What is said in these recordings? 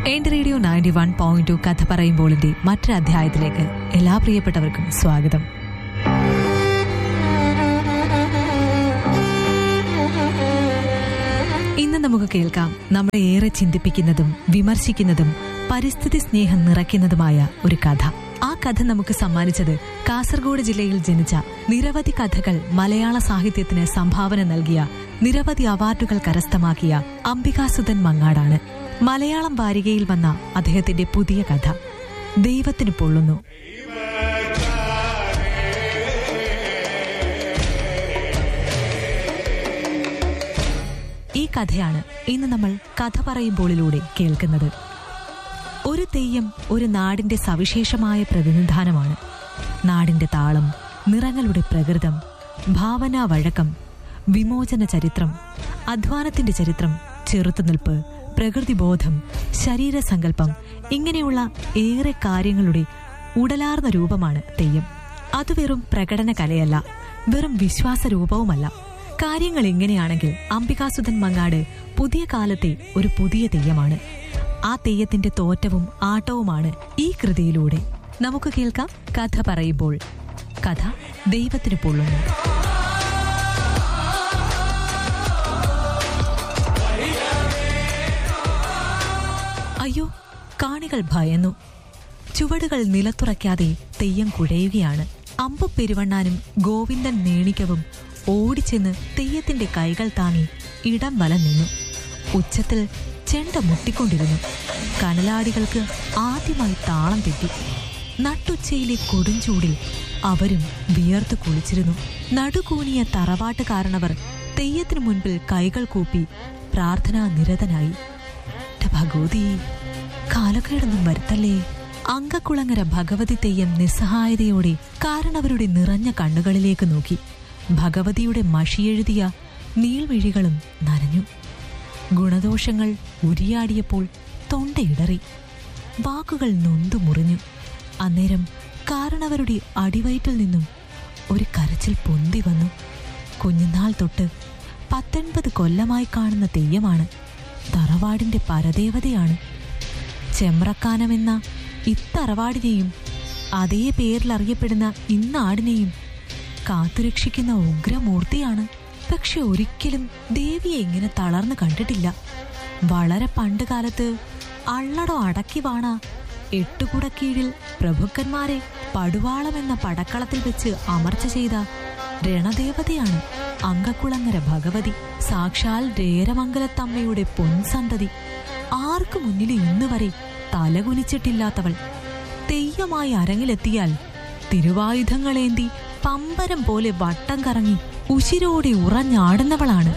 എന്റെ radio ninety one point two കഥ പറയുമ്പോളിന്റെ മറ്റൊരു അധ്യായത്തിലേക്ക് എല്ലാ പ്രിയപ്പെട്ടവർക്കും സ്വാഗതം ഇന്ന് നമുക്ക് കേൾക്കാം നമ്മളെ ഏറെ ചിന്തിപ്പിക്കുന്നതും വിമർശിക്കുന്നതും പരിസ്ഥിതി സ്നേഹം നിറയ്ക്കുന്നതുമായ ഒരു കഥ ആ കഥ നമുക്ക് സമ്മാനിച്ചത് കാസർഗോഡ് ജില്ലയിൽ ജനിച്ച നിരവധി കഥകൾ മലയാള സാഹിത്യത്തിന് സംഭാവന നൽകിയ നിരവധി അവാർഡുകൾ കരസ്ഥമാക്കിയ അംബികാസുധൻ മങ്ങാടാണ് മലയാളം വാരികയിൽ വന്ന അദ്ദേഹത്തിന്റെ പുതിയ കഥ ദൈവത്തിന് പൊള്ളുന്നു ഈ കഥയാണ് ഇന്ന് നമ്മൾ കഥ പറയുമ്പോളിലൂടെ കേൾക്കുന്നത് ഒരു തെയ്യം ഒരു നാടിന്റെ സവിശേഷമായ പ്രതിനിധാനമാണ് നാടിന്റെ താളം നിറങ്ങളുടെ പ്രകൃതം ഭാവനാ വഴക്കം വിമോചന ചരിത്രം അധ്വാനത്തിന്റെ ചരിത്രം ചെറുത്തുനിൽപ്പ് പ്രകൃതിബോധം ശരീരസങ്കല്പം ഇങ്ങനെയുള്ള ഏറെ കാര്യങ്ങളുടെ ഉടലാർന്ന രൂപമാണ് തെയ്യം അത് വെറും പ്രകടന കലയല്ല വെറും വിശ്വാസ രൂപവുമല്ല കാര്യങ്ങൾ ഇങ്ങനെയാണെങ്കിൽ അംബികാസുധൻ മങ്ങാട് പുതിയ കാലത്തെ ഒരു പുതിയ തെയ്യമാണ് ആ തെയ്യത്തിന്റെ തോറ്റവും ആട്ടവുമാണ് ഈ കൃതിയിലൂടെ നമുക്ക് കേൾക്കാം കഥ പറയുമ്പോൾ കഥ ദൈവത്തിന് പൊള്ളുന്നു അയ്യോ കാണികൾ ഭയന്നു ചുവടുകൾ നിലത്തുറയ്ക്കാതെ തെയ്യം കുഴയുകയാണ് അമ്പു പെരുവണ്ണാനും ഗോവിന്ദൻ നേണിക്കവും ഓടിച്ചെന്ന് തെയ്യത്തിന്റെ കൈകൾ താങ്ങി ഇടം വല നിന്നു ഉച്ചത്തിൽ ചെണ്ട മുട്ടിക്കൊണ്ടിരുന്നു കനലാടികൾക്ക് ആദ്യമായി താളം തെറ്റി നട്ടുച്ചയിലെ കൊടുംചൂടിൽ അവരും വിയർത്ത് കുളിച്ചിരുന്നു നടുകൂനിയ തറവാട്ടുകാരണവർ തെയ്യത്തിനു മുൻപിൽ കൈകൾ കൂപ്പി പ്രാർത്ഥനാ നിരതനായി "ന്റെ ഭഗവതി കാലക്കേടൊന്നും വരുത്തല്ലേ അങ്കക്കുളങ്ങര ഭഗവതി തെയ്യം നിസ്സഹായതയോടെ കാരണവരുടെ നിറഞ്ഞ കണ്ണുകളിലേക്ക് നോക്കി ഭഗവതിയുടെ മഷിയെഴുതിയ നീൾമിഴികളും നനഞ്ഞു ഗുണദോഷങ്ങൾ ഉരിയാടിയപ്പോൾ തൊണ്ടയിടറി വാക്കുകൾ നൊന്തു മുറിഞ്ഞു അന്നേരം കാരണവരുടെ അടിവയറ്റിൽ നിന്നും ഒരു കരച്ചിൽ പൊന്തി വന്നു കുഞ്ഞുനാൾ തൊട്ട് പത്തൊൻപത് കൊല്ലമായി കാണുന്ന തെയ്യമാണ് തറവാടിന്റെ പരദേവതയാണ് ചെമ്രക്കാനമെന്ന ഇത്തറവാടിനെയും അതേ പേരിൽ അറിയപ്പെടുന്ന ഇന്നാടിനെയും കാത്തുരക്ഷിക്കുന്ന ഉഗ്രമൂർത്തിയാണ് പക്ഷെ ഒരിക്കലും ദേവിയെ ഇങ്ങനെ തളർന്നു കണ്ടിട്ടില്ല വളരെ പണ്ട് കാലത്ത് അള്ളടോ അടക്കി വാണ എട്ടുകുട കീഴിൽ പ്രഭുക്കന്മാരെ പടുവാളം എന്ന പടക്കളത്തിൽ വെച്ച് അമർച്ച ചെയ്ത രണദേവതയാണ് അങ്കക്കുളങ്ങര ഭഗവതി സാക്ഷാൽ രേരമംഗലത്തമ്മയുടെ പൊൻസന്തതി ആർക്കു മുന്നിൽ ഇന്ന് വരെ തലകുനിച്ചിട്ടില്ലാത്തവൾ തെയ്യമായി അരങ്ങിലെത്തിയാൽ തിരുവായുധങ്ങളേന്തി പമ്പരം പോലെ വട്ടം കറങ്ങി ഉശിരോടെ ഉറഞ്ഞാടുന്നവളാണ്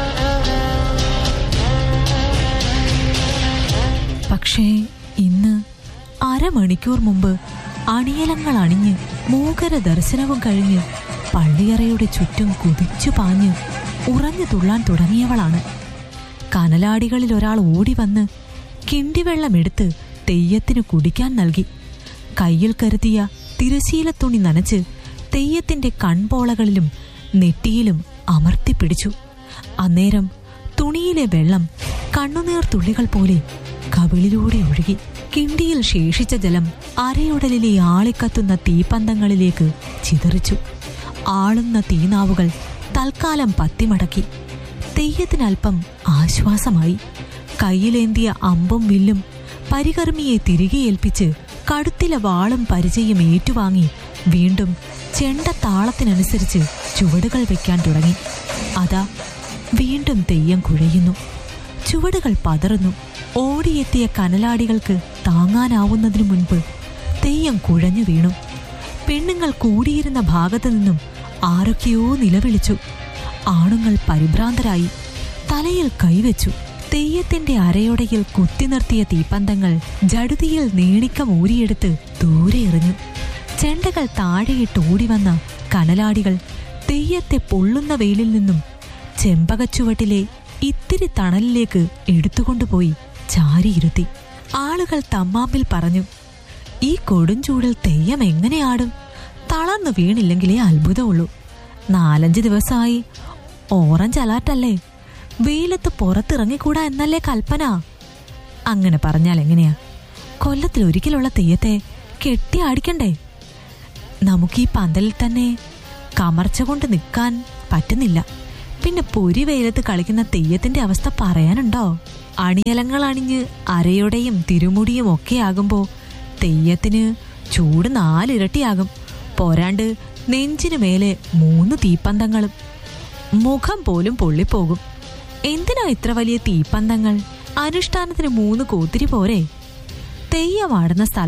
പക്ഷേ ഇന്ന് അരമണിക്കൂർ മുമ്പ് അണിയലങ്ങൾ അണിഞ്ഞ് മൂകര ദർശനവും കഴിഞ്ഞ് പള്ളിയറയുടെ ചുറ്റും കുതിച്ചു പാഞ്ഞ് ഉറഞ്ഞു തുള്ളാൻ തുടങ്ങിയവളാണ് കനലാടികളിൽ ഒരാൾ ഓടി വന്ന് കിണ്ടിവെള്ളമെടുത്ത് തെയ്യത്തിന് കുടിക്കാൻ നൽകി കയ്യിൽ കരുതിയ തിരശീല തുണി നനച്ച് തെയ്യത്തിന്റെ കൺപോളകളിലും നെറ്റിയിലും അമർത്തിപ്പിടിച്ചു അന്നേരം തുണിയിലെ വെള്ളം കണ്ണുനീർ തുള്ളികൾ പോലെ കവിളിലൂടെ ഒഴുകി കിണ്ടിയിൽ ശേഷിച്ച ജലം അരയുടലിലെ ആളിക്കത്തുന്ന തീപ്പന്തങ്ങളിലേക്ക് ചിതറിച്ചു ആളുന്ന തീനാവുകൾ തൽക്കാലം പത്തിമടക്കി തെയ്യത്തിനല്പം ആശ്വാസമായി കയ്യിലേന്തിയ അമ്പും വില്ലും പരികർമ്മിയെ തിരികെ ഏൽപ്പിച്ച് കടുത്തിലെ വാളും പരിചയം ഏറ്റുവാങ്ങി വീണ്ടും ചെണ്ട താളത്തിനനുസരിച്ച് ചുവടുകൾ വെക്കാൻ തുടങ്ങി അതാ വീണ്ടും തെയ്യം കുഴയുന്നു ചുവടുകൾ പതറുന്നു ഓടിയെത്തിയ കനലാടികൾക്ക് താങ്ങാനാവുന്നതിനു മുൻപ് തെയ്യം കുഴഞ്ഞു വീണു പെണ്ണുങ്ങൾ കൂടിയിരുന്ന ഭാഗത്തു നിന്നും ആരൊക്കെയോ നിലവിളിച്ചു ആണുങ്ങൾ പരിഭ്രാന്തരായി തലയിൽ കൈവച്ചു തെയ്യത്തിന്റെ അരയൊടയിൽ കുത്തി നിർത്തിയ തീപ്പന്തങ്ങൾ ജടുതിയിൽ നീണിക്കം ഊരിയെടുത്ത് ദൂരെ എറിഞ്ഞു ചെണ്ടകൾ താഴെയിട്ട് ഓടിവന്ന കനലാടികൾ തെയ്യത്തെ പൊള്ളുന്ന വെയിലിൽ നിന്നും ചെമ്പകച്ചുവട്ടിലെ ഇത്തിരി തണലിലേക്ക് എടുത്തുകൊണ്ടുപോയി ചാരിയിരുത്തി ആളുകൾ തമ്മാമ്പിൽ പറഞ്ഞു ഈ കൊടുംചൂടിൽ തെയ്യം എങ്ങനെയാടും തളർന്നു വീണില്ലെങ്കിലേ അത്ഭുതമുള്ളൂ നാലഞ്ച് ദിവസമായി ഓറഞ്ച് അലർട്ടല്ലേ വെയിലത്ത് പുറത്തിറങ്ങിക്കൂടാ എന്നല്ലേ കൽപ്പന അങ്ങനെ പറഞ്ഞാൽ എങ്ങനെയാ കൊല്ലത്തിൽ ഒരിക്കലുള്ള തെയ്യത്തെ കെട്ടി ആടിക്കണ്ടേ നമുക്ക് ഈ പന്തലിൽ തന്നെ കമർച്ച കൊണ്ട് നിൽക്കാൻ പറ്റുന്നില്ല പിന്നെ പൊരി വെയിലത്ത് കളിക്കുന്ന തെയ്യത്തിന്റെ അവസ്ഥ പറയാനുണ്ടോ അണിയലങ്ങൾ അണിഞ്ഞ് അരയുടെയും തിരുമുടിയും ഒക്കെ ആകുമ്പോ തെയ്യത്തിന് ചൂട് നാലിരട്ടിയാകും പോരാണ്ട് നെഞ്ചിനു മേലെ മൂന്ന് തീപ്പന്തങ്ങളും മുഖം പോലും പൊള്ളിപ്പോകും എന്തിനാ ഇത്ര വലിയ തീപ്പന്തങ്ങൾ അനുഷ്ഠാനത്തിന് മൂന്ന് കൂത്തിരി പോരെ തെയ്യമാടുന്ന സ്ഥലം